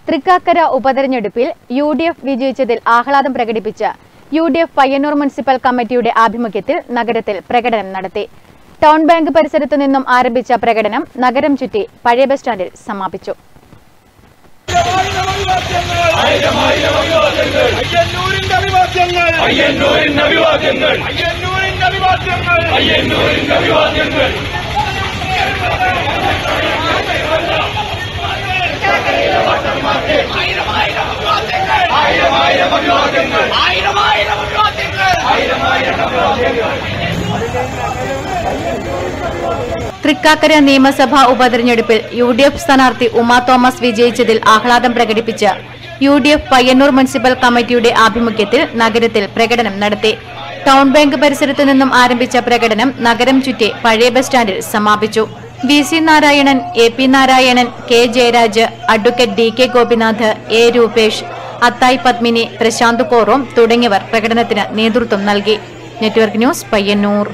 തൃക്കാക്കര ഉപതെരഞ്ഞെടുപ്പിൽ U D F വിജയിച്ചതിൽ ആഹ്ലാദം പ്രകടിപ്പിച്ച U D F Payyanur municipal കമ്മിറ്റിയുടെ ആഭിമുഖ്യത്തിൽ നഗരത്തിൽ പ്രകടനം നടത്തി ടൗൺ ബാങ്ക് പരിസരത്തു നിന്നും ആരംഭിച്ച പ്രകടനം നഗരം ചുറ്റി പഴയ ബസ് സ്റ്റാൻഡിൽ സമാപിച്ചു അയ്യന്നൂരിന്റെ അഭിവാദ്യങ്ങൾ അയ്യന്നൂരിന്റെ അഭിവാദ്യങ്ങൾ അയ്യന്നൂരിന്റെ അഭിവാദ്യങ്ങൾ അയ്യന്നൂരിന്റെ അഭിവാദ്യങ്ങൾ ആയിരം ആയിരം അഭിവാദ്യങ്ങൾ തൃക്കാക്കര നിയമസഭാ ഉപതെരഞ്ഞെടുപ്പിൽ യു ഡി എഫ് സ്ഥാനാർത്ഥി ഉമാ തോമസ് വിജയിച്ചതിൽ ആഹ്ലാദം പ്രകടിപ്പിച്ച് U D F Payyanur municipal കമ്മിറ്റിയുടെ ആഭിമുഖ്യത്തിൽ നഗരത്തിൽ പ്രകടനം നടത്തി ടൗൺ ബാങ്ക് പരിസരത്തു നിന്നും ആരംഭിച്ച പ്രകടനം നഗരം ചുറ്റി പഴയ ബസ് സ്റ്റാൻഡിൽ സമാപിച്ചു V C Narayanan A P Narayanan K Jayaraj advocate D K Gopinath A Rupesh Athayi Padmini Prashanth Korom തുടങ്ങിയവർ പ്രകടനത്തിന് നേതൃത്വം നൽകി നെറ്റ്വർക്ക് ന്യൂസ് പയ്യന്നൂർ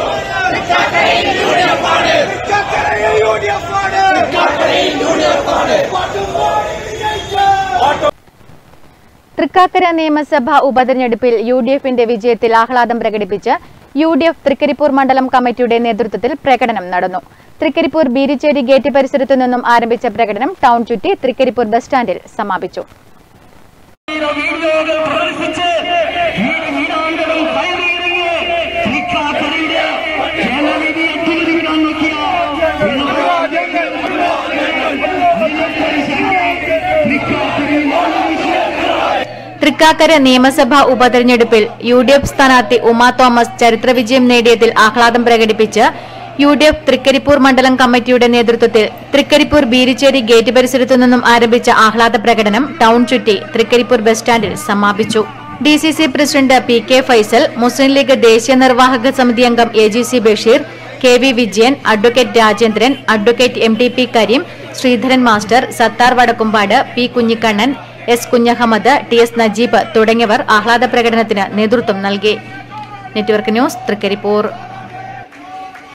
തൃക്കാക്കര നിയമസഭാ ഉപതെരഞ്ഞെടുപ്പിൽ യു ഡി എഫിന്റെ വിജയത്തിൽ ആഹ്ലാദം പ്രകടിപ്പിച്ച് യു ഡി എഫ് തൃക്കരിപ്പൂർ മണ്ഡലം കമ്മിറ്റിയുടെ നേതൃത്വത്തിൽ പ്രകടനം നടന്നു തൃക്കരിപ്പൂർ ബീരിച്ചേരി ഗേറ്റ് പരിസരത്തു നിന്നും ആരംഭിച്ച പ്രകടനം ടൗൺ ചുറ്റി തൃക്കരിപ്പൂർ ബസ് സ്റ്റാൻഡിൽ സമാപിച്ചു വീഡിയോകൾ പ്രദർശിച്ച് വീടാന്തരം കയറിയിറങ്ങി തൃക്കാക്കരയുടെ ജനവിധി അട്ടിമറിക്കാൻ നോക്കിയ തൃക്കാക്കര നിയമസഭാ ഉപതെരഞ്ഞെടുപ്പിൽ യു ഡി എഫ് സ്ഥാനാർത്ഥി ഉമാ തോമസ് ചരിത്രവിജയം നേടിയതിൽ ആഹ്ലാദം പ്രകടിപ്പിച്ച് യു ഡി എഫ് തൃക്കരിപ്പൂർ മണ്ഡലം കമ്മിറ്റിയുടെ നേതൃത്വത്തിൽ തൃക്കരിപ്പൂർ ബീരിച്ചേരി ഗേറ്റ് പരിസരത്തു നിന്നും ആരംഭിച്ച ആഹ്ലാദ പ്രകടനം ടൗൺ ചുറ്റി തൃക്കരിപ്പൂർ ബസ് സ്റ്റാൻഡിൽ സമാപിച്ചു D C C president P K Faisal Muslim League ദേശീയ നിർവാഹക സമിതി അംഗം A G C Basheer K V Vijayan advocate Rajendran advocate M T P Kareem Sreedharan master Sathar Vadakkumpad P Kunhikannan S Kunhahammed T S Najeeb തുടങ്ങിയവർ ആഹ്ലാദ പ്രകടനത്തിന് നേതൃത്വം നൽകി നെറ്റ്വർക്ക് ന്യൂസ് തൃക്കരിപ്പൂർ